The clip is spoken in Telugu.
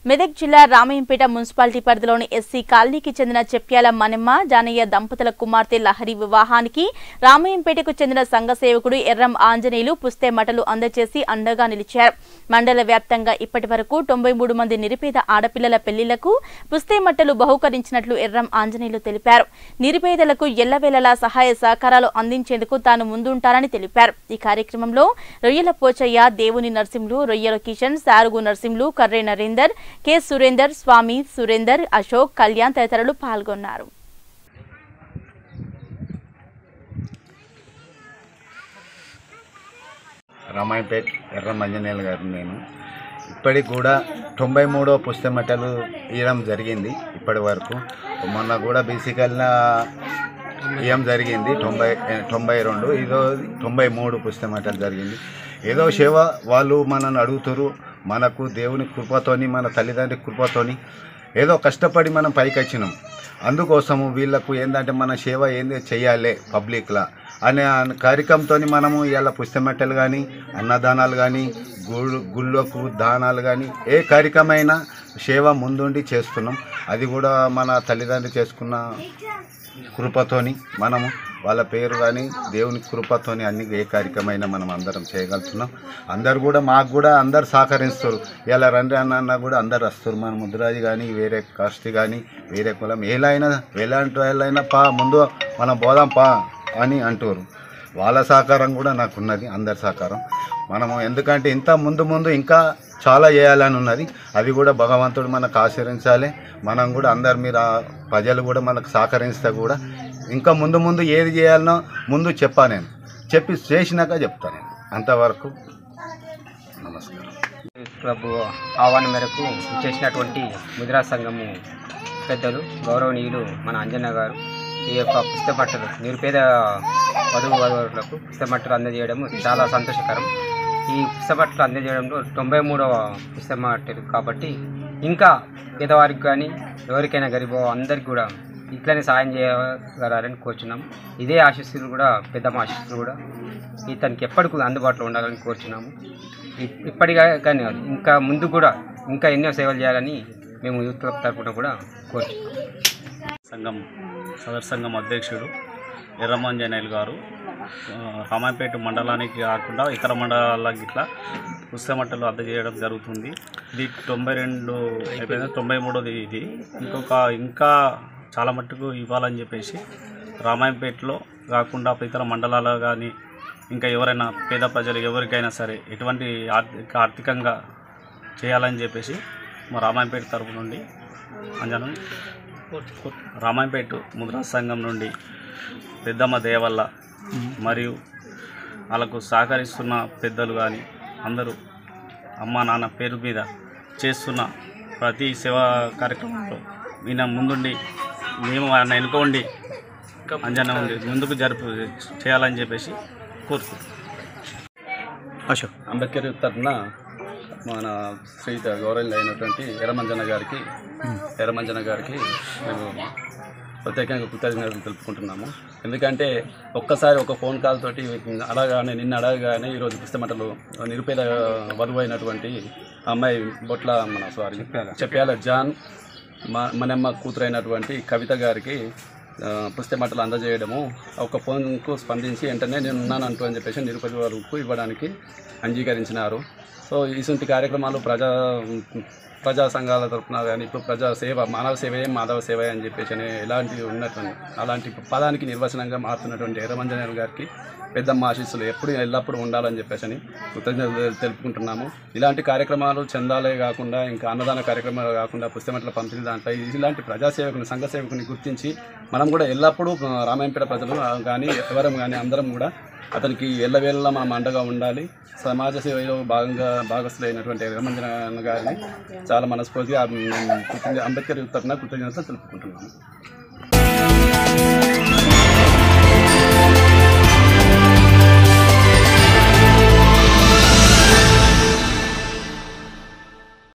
మెదక్ జిల్లా రామయ్యంపేట మున్సిపాలిటీ పరిధిలోని ఎస్సీ కాలనీకి చెందిన చెప్యాల మనమ్మ జానయ్య దంపతుల కుమార్తె లహరి వివాహానికి రామయ్యంపేటకు చెందిన సంఘ సేవకుడు ఎర్రం ఆంజనేయులు పుస్తే మటలు అందజేసి అండగా నిలిచారు మండల వ్యాప్తంగా ఇప్పటి వరకు తొంభై మూడు మంది నిరుపేద ఆడపిల్లల పెళ్లిళ్లకు పుస్తే మట్టలు బహుకరించినట్లు ఎర్రం ఆంజనేయులు తెలిపారు నిరుపేదలకు ఎల్లవేళలా సహాయ సహకారాలు అందించేందుకు తాను ముందుంటారని తెలిపారు ఈ కార్యక్రమంలో రొయ్యల పోచయ్య దేవుని నరసింహులు రొయ్యల కిషన్ సారుగు నరసింహులు కర్రే నరేందర్ కె సురేందర్ స్వామి సురేందర్ అశోక్ కళ్యాణ్ తదితరులు పాల్గొన్నారు రామాయపేట్ ఎర్ర మంజనేయులు గారు నేను ఇప్పటికి కూడా తొంభై మూడో పుస్తమట్టలు ఇవ్వడం జరిగింది ఇప్పటి వరకు మొన్న కూడా బీసీకల్న ఇవ్వడం జరిగింది తొంభై తొంభై రెండు ఇదో తొంభై మూడు పుస్తమట్టలు జరిగింది ఏదో సేవ వాళ్ళు మనల్ని అడుగుతారు మనకు దేవుని కృపతోని మన తల్లిదండ్రి కృపతోని ఏదో కష్టపడి మనం పైకి వచ్చినాం అందుకోసము వీళ్ళకు ఏంటంటే మన సేవ ఏంది చెయ్యాలి పబ్లిక్లా అనే కార్యక్రమంతో మనము ఇవాళ పుస్తమెట్టలు కానీ అన్నదానాలు కానీ గుళ్ళు గుళ్ళకు దానాలు కానీ ఏ కార్యక్రమైనా సేవ ముందుండి చేస్తున్నాం అది కూడా మన తల్లిదండ్రులు చేసుకున్న కృపతోని మనము వాళ్ళ పేరు కానీ దేవుని కృపతోని అన్ని ఏ కార్యక్రమైనా మనం అందరం చేయగలుగుతున్నాం అందరు కూడా మాకు కూడా అందరు సహకరిస్తారు ఇలా రండి అన్న అన్న కూడా అందరు వస్తారు మన ముద్రాజు కానీ వేరే కాస్ట్ కానీ వేరే కులం ఎలా అయినా ఎలాంటి వాళ్ళైనా పా ముందు మనం పోదాం పా అని అంటారు వాళ్ళ సహకారం కూడా నాకు ఉన్నది అందరి సహకారం మనము ఎందుకంటే ఇంత ముందు ముందు ఇంకా చాలా చేయాలని ఉన్నది అది కూడా భగవంతుడు మనకు ఆశీర్వించాలి మనం కూడా అందరి మీద ప్రజలు కూడా మనకు సహకరిస్తే కూడా ఇంకా ముందు ముందు ఏది చేయాలనో ముందు చెప్పా నేను చెప్పి చేసినాక చెప్తాను నేను అంతవరకు నమస్కారం క్లబ్ ఆహ్వానం మేరకు చేసినటువంటి ముద్రా సంఘము పెద్దలు గౌరవనీయులు మన అంజన్న గారు ఈ యొక్క పుస్తమట్టలు నిరుపేద వధువు వధువులకు పుస్తమట్టలు అందజేయడం చాలా సంతోషకరం ఈ పుస్తమట్టలు అందజేయడంలో తొంభై మూడవ పుస్తమట్టలు కాబట్టి ఇంకా పేదవారికి కానీ ఎవరికైనా గరీబో అందరికి కూడా ఇట్లనే సాయం చేయగలరని కోరుచున్నాం ఇదే ఆశీస్సులు కూడా పెద్దమ్మ ఆశీస్సులు కూడా ఇతనికి ఎప్పటికీ అందుబాటులో ఉండాలని కోరుచున్నాము ఇప్- ఇప్పటిగా కానీ కాదు, ఇంకా ముందు కూడా ఇంకా ఎన్నో సేవలు చేయాలని మేము యూత్ క్లబ్ తరఫున కూడా కోరుచున్నాం సంఘం సదర్ సంఘం అధ్యక్షుడు ఎర్రమంజనేయులు గారు ఆ, రామాయపేట మండలానికి కాకుండా ఇతర మండలాలకు ఇట్లా పుస్తమట్టలు అందజేయడం జరుగుతుంది ఇది తొంభై రెండు అయిపోయింది తొంభై మూడోది ఇది ఇంకొక ఇంకా చాలా మట్టుకు ఇవ్వాలని చెప్పేసి రామాయంపేటలో కాకుండా ఇతర మండలాలు కానీ ఇంకా ఎవరైనా పేద ప్రజలు ఎవరికైనా సరే ఎటువంటి ఆర్థిక ఆర్థికంగా చేయాలని చెప్పేసి మా రామాయంపేట తరపు నుండి అంజనం రామాయంపేట ముద్రా సంఘం నుండి పెద్దమ్మ దేవల్ల మరియు వాళ్ళకు సహకరిస్తున్న పెద్దలు కానీ అందరూ అమ్మ నాన్న పేరు మీద చేస్తున్న ప్రతి సేవా కార్యక్రమంలో ఈయన ముందుండి మేము ఆయన వెనుకోండి అంజన ఉండి ముందుకు జరుపు చేయాలని చెప్పేసి కోరుకుంటున్నాం అశోక్ అంబేద్కర్ తరఫున మన శ్రీత గౌరవం అయినటువంటి ఎర్రమంజన గారికి ఎర్రమంజన గారికి మేము ప్రత్యేకంగా కృతజ్ఞతలు తెలుపుకుంటున్నాము ఎందుకంటే ఒక్కసారి ఒక ఫోన్ కాల్ తోటి అడగానే నిన్న అడగగానే ఈరోజు పుస్తమటలు నిరుపేద వధువు అయినటువంటి అమ్మాయి బొట్ల మన సారీ చెప్పాల జాన్ మా మనమ్మ కూతురైనటువంటి కవిత గారికి ఆ, పుస్తమట్టలు అందజేయడము ఒక ఫోన్కు స్పందించి వెంటనే నేను ఉన్నాను అంటూ అని చెప్పేసి నిరుపేద వరకు ఇవ్వడానికి అంగీకరించినారు సో ఇటువంటి కార్యక్రమాలు ప్రజా ప్రజా సంఘాల తరఫున కానీ ఇప్పుడు ప్రజా సేవ మానవ సేవయే మాధవ సేవే అని చెప్పేసి అనే ఇలాంటివి ఉన్నటువంటి అలాంటి పదానికి నిర్వచనంగా మారుతున్నటువంటి ఎర్రమంజనేయులు గారికి పెద్దమ్మ ఆశీస్సులు ఎప్పుడు ఎల్లప్పుడూ ఉండాలని చెప్పేసి అని కృతజ్ఞతలు తెలుపుకుంటున్నాము ఇలాంటి కార్యక్రమాలు చందాలే కాకుండా ఇంకా అన్నదాన కార్యక్రమాలు కాకుండా పుస్తమెట్ల పంపిణీ దాంట్లో ఇలాంటి ప్రజాసేవకుని సంఘ సేవకుని గుర్తించి మనం కూడా ఎల్లప్పుడూ ఆ, రామాయంపేట ప్రజలు ఆ, కానీ ఎవరం కానీ అందరం కూడా అతనికి ఎల్లవేళలా మనం అండగా ఉండాలి సమాజ సేవలో భాగంగా భాగస్థులైనటువంటి ఎర్రమంజన గారిని చాలా మనస్ఫూర్తిగా ఆ, మేము కృతజ్ఞ అంబేద్కర్ తరఫున కృతజ్ఞతలు తెలుపుకుంటున్నాము